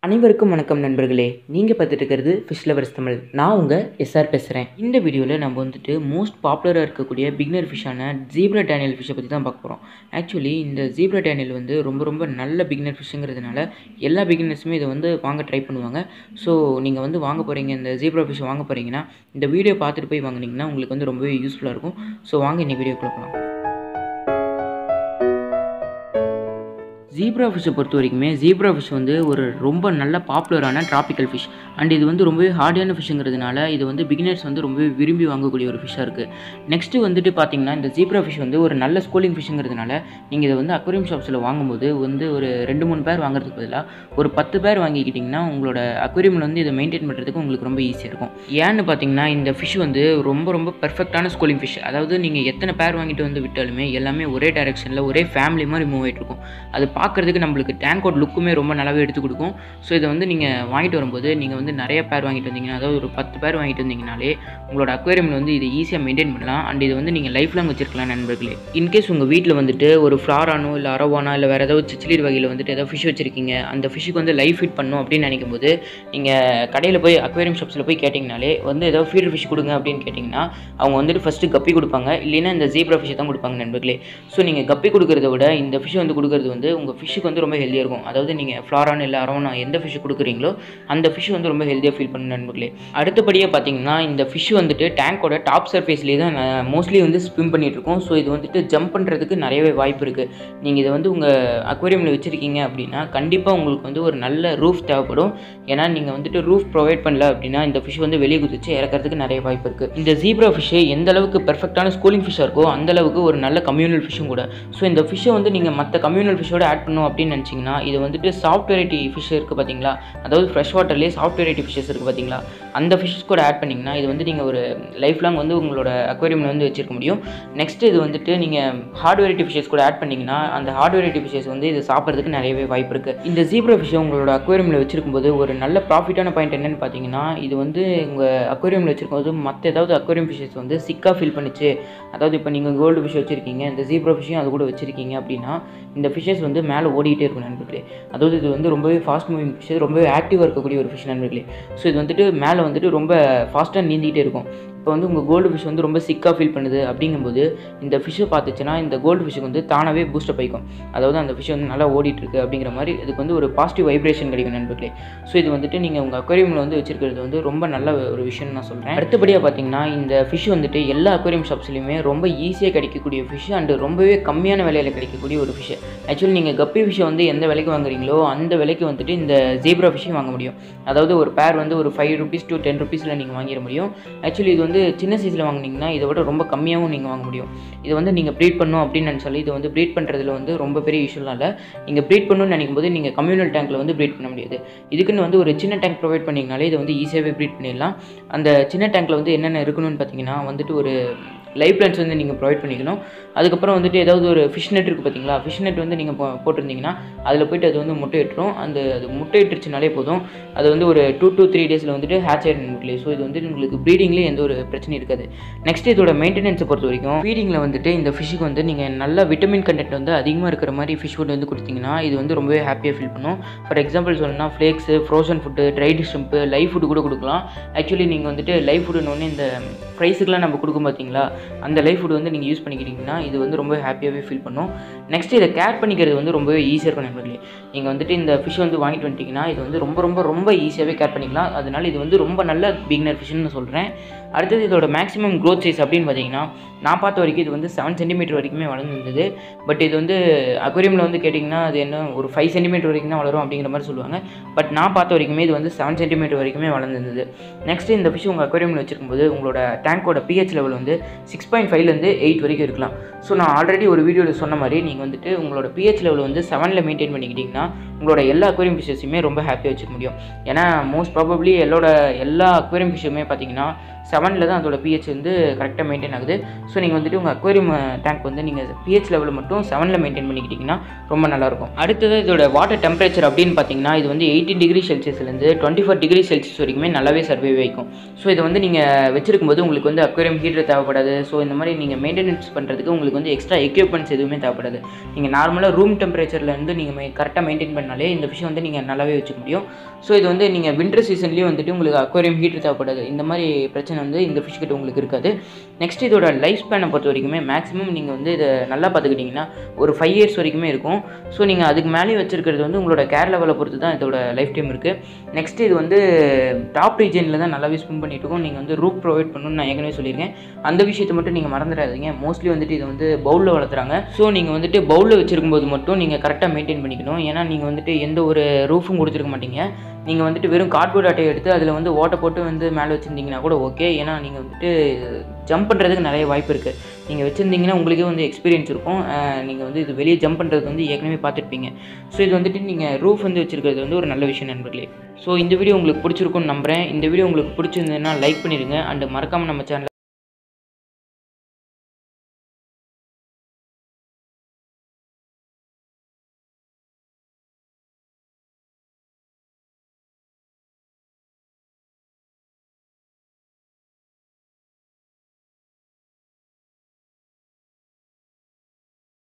அனைவருக்கும் வணக்கம் நண்பர்களே நீங்கள் பார்த்துட்டு இருக்கிறது ஃபிஷ் லவர்ஸ் தமிழ் நான் உங்கள் எஸ்ஆர் பேசுகிறேன் இந்த வீடியோவில் நம்ம வந்துட்டு மோஸ்ட் பாப்புலராக இருக்கக்கூடிய பிகினர் ஃபிஷ்ஷான ஜீப்ரா டேனியல் ஃபிஷ்ஷை பற்றி தான் பார்க்க போகிறோம் ஆக்சுவலி இந்த ஜீப்ரா டேனியல் வந்து ரொம்ப ரொம்ப நல்ல பிகினர் ஃபிஷ்ஷுங்கிறதுனால எல்லா பிகினர்ஸுமே இதை வந்து வாங்க ட்ரை பண்ணுவாங்க ஸோ நீங்கள் வந்து வாங்க போகிறீங்க இந்த ஜீப்ரா ஃபிஷ் வாங்க போகிறீங்கன்னா இந்த வீடியோ பார்த்துட்டு போய் வாங்குனீங்கன்னா உங்களுக்கு வந்து ரொம்பவே யூஸ்ஃபுல்லாக இருக்கும் ஸோ வாங்க இந்த வீடியோக்குள்ள போகலாம் ஜீப்ரா ஃபிஷ்ஷை பொறுத்த வரைக்குமே ஜீப்ரா ஃபிஷ் வந்து ஒரு ரொம்ப நல்ல பாப்புலரான டிராபிக்கல் ஃபிஷ் அண்ட் இது வந்து ரொம்பவே ஹார்டான ஃபிஷ்ஷுங்கிறதுனால இது வந்து பிகினர்ஸ் வந்து ரொம்பவே விரும்பி வாங்கக்கூடிய ஒரு ஃபிஷ்ஷாக இருக்குது நெக்ஸ்ட்டு வந்துட்டு பார்த்தீங்கன்னா இந்த ஜீப்ரா ஃபிஷ் வந்து ஒரு நல்ல ஸ்கூலிங் ஃபிஷ்ஷுங்கிறதுனால நீங்கள் இதை வந்து அக்வரியம் ஷாப்ஸில் வாங்கும்போது வந்து ஒரு ரெண்டு மூணு பேர் வாங்குறதுக்கு பதிலாக ஒரு பத்து பேர் வாங்கிக்கிட்டிங்கன்னா உங்களோட அக்வரியமில் வந்து இதை மெயின்டைன் பண்ணுறதுக்கு உங்களுக்கு ரொம்ப ஈஸியாக இருக்கும் ஏன்னு பார்த்தீங்கன்னா இந்த ஃபிஷ் வந்து ரொம்ப ரொம்ப பெர்ஃபெக்டான ஸ்கூலிங் ஃபிஷ் அதாவது நீங்கள் எத்தனை பேர் வாங்கிட்டு வந்து விட்டாலுமே எல்லாமே ஒரே டைரெக்ஷனில் ஒரே ஃபேமிலி மாதிரி மூவ் ஆகிட்டு இருக்கும் அது பார்க்குறதுக்கு நம்மளுக்கு டேங்கோட் லுக்குமே ரொம்ப நல்லாவே எடுத்து கொடுக்கும் ஸோ இதை வந்து நீங்கள் வாங்கிட்டு வரும்போது நீங்கள் வந்து நிறைய பேர் வாங்கிட்டு வந்தீங்கன்னா அதாவது ஒரு பத்து பேர் வாங்கிட்டு வந்தீங்கனாலே உங்களோட அக்வேரியமில் வந்து இதை ஈஸியாக மெயின்டைன் பண்ணலாம் அண்ட் இது வந்து நீங்கள் லைஃப் லாங் வச்சிருக்கலாம் நண்பர்களே இன்கேஸ் உங்கள் வீட்டில் வந்துட்டு ஒரு ஃப்ளாரானோ இல்லை அரவானா இல்லை வேறு ஏதாவது சிச்சிலீர் வகையில் வந்துட்டு ஏதாவது ஃபிஷ் வச்சிருக்கீங்க அந்த ஃபிஷ்ஷுக்கு வந்து லைஃப் ஃபீட் பண்ணும் அப்படின்னு நினைக்கும் போது நீங்கள் கடையில் போய் அக்வேரியம் ஷாப்ஸில் போய் கேட்டிங்கனாலே வந்து ஏதாவது ஃபீடர் ஃபிஷ் கொடுங்க அப்படின்னு கேட்டிங்கன்னா அவங்க வந்துட்டு ஃபஸ்ட்டு கப்பி கொடுப்பாங்க இல்லைன்னா இந்த ஜீப்ரா ஃபிஷ்ஷை தான் கொடுப்பாங்க நண்பர்களே ஸோ நீங்கள் கப்பி கொடுக்குறத விட இந்த ஃபிஷ் வந்து கொடுக்குறது வந்து உங்கள் ஃபிஷ்ஷுக்கு வந்து ரொம்ப ஹெல்த்தியாக இருக்கும் அதாவது நீங்கள் ஃப்ளாரான் இல்லை அரவணா எந்த ஃபிஷ் கொடுக்குறீங்களோ அந்த ஃபிஷ் வந்து ரொம்ப ஹெல்த்தியாக ஃபீல் பண்ண நண்பர்களே அடுத்தபடியாக பார்த்தீங்கன்னா இந்த ஃபிஷ் வந்துட்டு டேங்கோட டாப் சர்ஃபேஸ்லேயே தான் மோஸ்ட்லி வந்து ஸ்விம் பண்ணிட்டு இருக்கோம் ஸோ இது வந்துட்டு ஜம்ப் பண்ணுறதுக்கு நிறையவே வாய்ப்பு இருக்குது நீங்கள் இதை வந்து உங்கள் அக்வேரியமில் வச்சுருக்கீங்க அப்படின்னா கண்டிப்பாக உங்களுக்கு வந்து ஒரு நல்ல ரூஃப் தேவைப்படும் ஏன்னா நீங்கள் வந்துட்டு ரூஃப் ப்ரொவைட் பண்ணல அப்படின்னா இந்த ஃபிஷ் வந்து வெளியே குதிச்சு இறக்கிறதுக்கு நிறைய வாய்ப்பு இருக்குது இந்த ஜீப்ரா ஃபிஷ்ஷு எந்த அளவுக்கு பெர்ஃபெக்டான ஸ்கூலிங் ஃபிஷ்ஷாக இருக்கோ அந்த அளவுக்கு ஒரு நல்ல கம்யூனல் ஃபிஷ்ஷும் கூட ஸோ இந்த ஃபிஷ்ஷை வந்து நீங்கள் மற்ற கம்யூனல் ஃபிஷ்ஷோட ஆட் பண்ணணும் அப்படின்னு நினச்சிங்கன்னா இது வந்துட்டு சாஃப்ட் வெரைட்டி ஃபிஷ் இருக்குது பார்த்தீங்களா அதாவது ஃப்ரெஷ் வாட்டர்லேயே சாஃப்ட் வெரைட்டி ஃபிஷ்ஷஸ் இருக்குது பார்த்தீங்களா அந்த ஃபிஷ்ஷஸ் கூட ஆட் பண்ணிங்கன்னா இது வந்து நீங்கள் ஒரு லைஃப் லாங் வந்து உங்களோட அக்வேரியமில் வந்து வச்சிருக்க முடியும் நெக்ஸ்ட் இது வந்துட்டு நீங்கள் ஹார்ட் வெரைட்டி ஃபிஷ்ஷஸ் கூட ஆட் பண்ணிங்கன்னா அந்த ஹார்ட் வெரைட்டி ஃபிஷ்ஷஸ் வந்து இது சாப்பிட்றதுக்கு நிறையவே வாய்ப்பு இருக்குது இந்த ஜீப்ரா ஃபிஷ்ஷை உங்களோட அக்வேரியமில் வச்சிருக்கும்போது ஒரு நல்ல ப்ராஃபிட்டான பாயிண்ட் என்னென்னு பார்த்தீங்கன்னா இது வந்து உங்கள் அக்வேரியமில் வச்சிருக்கும்போது மற்ற ஏதாவது அக்வேரியம் ஃபிஷ்ஷஸ் வந்து சிக்காக ஃபீல் பண்ணிச்சு அதாவது இப்போ நீங்கள் கோல்டு ஃபிஷ் வச்சுருக்கீங்க இந்த ஜீப்ரா ஃபிஷ்ஷையும் அது கூட வச்சுருக்கீங்க அப்படின்னா இந்த ஃபிஷ்ஷஸ் வந்து மேலே ஓடிக்கிட்டே இருக்கும் நண்பர்களே அதாவது இது வந்து ரொம்பவே ஃபாஸ்ட் மூவிங் ஃபிஷ் ரொம்பவே ஆக்டிவாக இருக்கக்கூடிய ஒரு ஃபிஷ் நண்பர்களே ஸோ இது வந்துட்டு மேலே வந்துட்டு ரொம்ப ஃபாஸ்ட்டாக நீந்திக்கிட்டே இருக்கும் இப்போ வந்து உங்கள் கோல்டு ஃபிஷ் வந்து ரொம்ப சிக்காக ஃபீல் பண்ணுது அப்படிங்கும்போது இந்த ஃபிஷ்ஷை பார்த்துச்சுன்னா இந்த கோல்டு ஃபிஷ்ஷுக்கு வந்து தானாகவே பூஸ்டப் ஆகிக்கும் அதாவது அந்த ஃபிஷ் வந்து நல்லா ஓடிட்டுருக்கு அப்படிங்கிற மாதிரி இதுக்கு வந்து ஒரு பாசிட்டிவ் வைப்ரேஷன் கிடைக்கும் நண்பர்களே ஸோ இது வந்துட்டு நீங்கள் உங்கள் அக்வேரியமில் வந்து வச்சிருக்கிறது வந்து ரொம்ப நல்ல ஒரு விஷயம் நான் சொல்கிறேன் அடுத்தபடியாக பார்த்தீங்கன்னா இந்த ஃபிஷ் வந்துட்டு எல்லா அக்வேரியம் ஷாப்ஸ்லையுமே ரொம்ப ஈஸியாக கிடைக்கக்கூடிய ஃபிஷ் அண்டு ரொம்பவே கம்மியான விலையில் கிடைக்கக்கூடிய ஒரு ஃபிஷ் ஆக்சுவலி நீங்கள் கப்பி ஃபிஷ்ஷை வந்து எந்த விலைக்கு வாங்குறீங்களோ அந்த விலைக்கு வந்துட்டு இந்த ஜீப்ரா ஃபிஷ்ஷையும் வாங்க முடியும் அதாவது ஒரு பேர் வந்து ஒரு ஃபைவ் ருபீஸ் டு டென் ருபீஸில் நீங்கள் வாங்கிட முடியும் ஆக்சுவலி இது வந்து வந்து சின்ன சைஸில் வாங்கினீங்கன்னா இதை விட ரொம்ப கம்மியாகவும் நீங்கள் வாங்க முடியும் இது வந்து நீங்கள் ப்ரீட் பண்ணணும் அப்படின்னு நினச்சாலும் இது வந்து ப்ரீட் பண்ணுறதுல வந்து ரொம்ப பெரிய இஷ்யூலாம் இல்லை நீங்கள் ப்ரீட் பண்ணணும்னு நினைக்கும் போது நீங்கள் கம்யூனல் டேங்க்கில் வந்து ப்ரீட் பண்ண முடியாது இதுக்குன்னு வந்து ஒரு சின்ன டேங்க் ப்ரொவைட் பண்ணிங்கனாலே இதை வந்து ஈஸியாகவே ப்ரீட் பண்ணிடலாம் அந்த சின்ன டேங்க்கில் வந்து என்னென்ன இருக்கணும்னு பார்த்தீங்கன்னா வந்துட்டு ஒரு லைஃப் பிளான்ஸ் வந்து நீங்கள் ப்ரொவைட் பண்ணிக்கணும் அதுக்கப்புறம் வந்துட்டு ஏதாவது ஒரு ஃபிஷ் நெட் இருக்குது பார்த்தீங்களா ஃபிஷ் நெட் வந்து நீங்கள் போட்டிருந்தீங்கன்னா அதில் போய்ட்டு அது வந்து முட்டை இட்டுரும் அந்த அது முட்டை இட்டுருச்சுனாலே போதும் அது வந்து ஒரு டூ டூ த்ரீ டேஸில் வந்துட்டு ஹேச் ஆகிடும் ஸோ இது வந்து உங்களுக்கு ப்ரீடிங்லேயே எந்த ஒரு பிரச்சனையும் இருக்காது நெக்ஸ்ட் இதோட மெயின்டெனன்ஸை பொறுத்த வரைக்கும் ஃபீடிங்கில் வந்துட்டு இந்த ஃபிஷ்ஷுக்கு வந்து நீங்கள் நல்ல விட்டமின் கண்டென்ட் வந்து அதிகமாக இருக்கிற மாதிரி ஃபிஷ் ஃபுட் வந்து கொடுத்தீங்கன்னா இது வந்து ரொம்பவே ஹாப்பியாக ஃபீல் பண்ணும் ஃபார் எக்ஸாம்பிள் சொல்லணும்னா flakes frozen food dried shrimp live food கூட கொடுக்கலாம் ஆக்சுவலி நீங்கள் வந்துட்டு லைஃப் ஃபுட்டுன்னு இந்த ப்ரைஸுக்கெலாம் நம்ம கொடுக்கும் பார்த்தீங்களா அந்த லைஃப் ஃபுட் வந்து நீங்கள் யூஸ் பண்ணிக்கிட்டிங்கன்னா இது வந்து ரொம்ப ஹாப்பியாகவே ஃபீல் பண்ணும் நெக்ஸ்ட் இதை கேர் பண்ணிக்கிறது வந்து ரொம்பவே ஈஸியாக இருக்கும் நண்பர்களே நீங்கள் வந்துட்டு இந்த ஃபிஷ் வந்து வாங்கிட்டு வந்துட்டிங்கன்னா இது வந்து ரொம்ப ரொம்ப ரொம்ப ஈஸியாகவே கேர் பண்ணிக்கலாம் அதனால இது வந்து ரொம்ப நல்ல பிகினர் ஃபிஷ்னு சொல்கிறேன் அடுத்தது இதோட மேக்ஸிமம் க்ரோத் சைஸ் அப்படின்னு பார்த்தீங்கன்னா நான் பார்த்த வரைக்கும் இது வந்து செவன் சென்டிமீட்டர் வரைக்குமே வளர்ந்துருந்தது பட் இது வந்து அக்வரியமில் வந்து கேட்டிங்கன்னா அது என்ன ஒரு ஃபைவ் சென்டிமீட்டர் வரைக்கும் தான் வளரும் அப்படிங்கிற மாதிரி சொல்லுவாங்க பட் நான் பார்த்த வரைக்குமே இது வந்து செவன் சென்டிமீட்டர் வரைக்குமே வளர்ந்துருந்தது நெக்ஸ்ட் இந்த ஃபிஷ் உங்கள் அக்வரியமில் வச்சிருக்கும்போது உங்களோட டேங்கோட பிஹெச் லெவல் வந்து சிக்ஸ் பாயிண்ட் ஃபைவ்லேருந்து எயிட் வரைக்கும் இருக்கலாம் ஸோ நான் ஆல்ரெடி ஒரு வீடியோவில் சொன்ன மாதிரி நீங்கள் வந்துட்டு உங்களோட பிஹெச் லெவல் வந்து செவனில் மெயின்டைன் பண்ணிக்கிட்டிங்கன்னா உங்களோட எல்லா அக்வேரியம் ஃபிஷஸையுமே ரொம்ப ஹாப்பியாக வச்சுக்க முடியும் ஏன்னா மோஸ்ட் ப்ராபப்ளி எல்லாரோட எல்லா அக்வேரியம் ஃபிஷ்ஷுமே பார்த்தீங்கன்னா செவனில் தான் அதோட பிஹெச் வந்து கரெக்டாக மெயின்டைன் ஆகுது ஸோ நீங்கள் வந்துட்டு உங்கள் அக்வேரியம் டேங்க் வந்து நீங்கள் பிஹெச் லெவல் மட்டும் செவனில் மெயின்டைன் பண்ணிக்கிட்டிங்கன்னா ரொம்ப நல்லாயிருக்கும் அடுத்தது இதோட வாட்டர் டெம்பரேச்சர் அப்படின்னு பார்த்தீங்கன்னா இது வந்து எயிட்டீன் டிகிரி செல்சியஸ்லேருந்து டுவெண்ட்டி ஃபோர் டிகிரி செல்சியஸ் வரைக்குமே நல்லாவே சர்வே வைக்கும் ஸோ இதை வந்து நீங்கள் வச்சிருக்கும்போது உங்களுக்கு வந்து அக்வேரியம் ஹீட்டர் தேவைப்படாது ஸோ இந்த மாதிரி நீங்கள் மெயின்டெனன்ஸ் பண்ணுறதுக்கு உங்களுக்கு வந்து எக்ஸ்ட்ரா எக்யூப்மெண்ட்ஸ் எதுவுமே தேவைப்படாது நீங்கள் நார்மலாக ரூம் டெம்பரேச்சர்லேருந்து நீங்கள் கரெக்டாக மெயின்டைன் இல்லைனாலே இந்த ஃபிஷ்ஷை வந்து நீங்கள் நல்லாவே வச்சுக்க முடியும் ஸோ இது வந்து நீங்கள் வின்டர் சீசன்லேயும் வந்துட்டு உங்களுக்கு அக்வாரியம் ஹீட்டர் தேவைப்படாது இந்த மாதிரி பிரச்சனை வந்து இந்த ஃபிஷ் கிட்ட உங்களுக்கு இருக்காது நெக்ஸ்ட் இதோட லைஃப் ஸ்பேனை பொறுத்த வரைக்குமே மேக்ஸிமம் நீங்கள் வந்து இதை நல்லா பார்த்துக்கிட்டிங்கன்னா ஒரு ஃபைவ் இயர்ஸ் வரைக்குமே இருக்கும் ஸோ நீங்கள் அதுக்கு மேலே வச்சிருக்கிறது வந்து உங்களோட கேர் லெவலை பொறுத்து தான் இதோட லைஃப் டைம் இருக்குது நெக்ஸ்ட் இது வந்து டாப் ரீஜனில் தான் நல்லாவே ஸ்பின் பண்ணிட்டு இருக்கும் நீங்கள் வந்து ரூப் ப்ரொவைட் பண்ணணும்னு நான் ஏற்கனவே சொல்லியிருக்கேன் அந்த விஷயத்தை மட்டும் நீங்கள் மறந்துடாதீங்க மோஸ்ட்லி வந்துட்டு இது வந்து பவுலில் வளர்த்துறாங்க ஸோ நீங்கள் வந்துட்டு பவுலில் வச்சிருக்கும்போது மட்டும் நீங்கள் கரெக்டாக மெயின்டைன் பண்ணிக்கணும் ஏன்னா நீங்கள் வந்துட்டு எந்த ஒரு ரூஃபும் கொடுத்துருக்க மாட்டீங்க நீங்கள் வந்துட்டு வெறும் கார்ட்போர்ட் அட்டையை எடுத்து அதில் வந்து ஓட்டை போட்டு வந்து மேலே வச்சுருந்தீங்கன்னா கூட ஓகே ஏன்னா நீங்கள் வந்துட்டு ஜம்ப் பண்ணுறதுக்கு நிறைய வாய்ப்பு இருக்குது நீங்கள் வச்சுருந்தீங்கன்னா உங்களுக்கே வந்து எக்ஸ்பீரியன்ஸ் இருக்கும் நீங்கள் வந்து இது வெளியே ஜம்ப் பண்ணுறது வந்து ஏற்கனவே பார்த்துருப்பீங்க ஸோ இது வந்துட்டு நீங்கள் ரூஃப் வந்து வச்சுருக்கிறது வந்து ஒரு நல்ல விஷயம் நண்பர்களே ஸோ இந்த வீடியோ உங்களுக்கு பிடிச்சிருக்கும்னு நம்புகிறேன் இந்த வீடியோ உங்களுக்கு பிடிச்சிருந்ததுன்னா லைக் பண்ணிடுங்க அண்ட் மறக்காமல் நம்ம சேனலை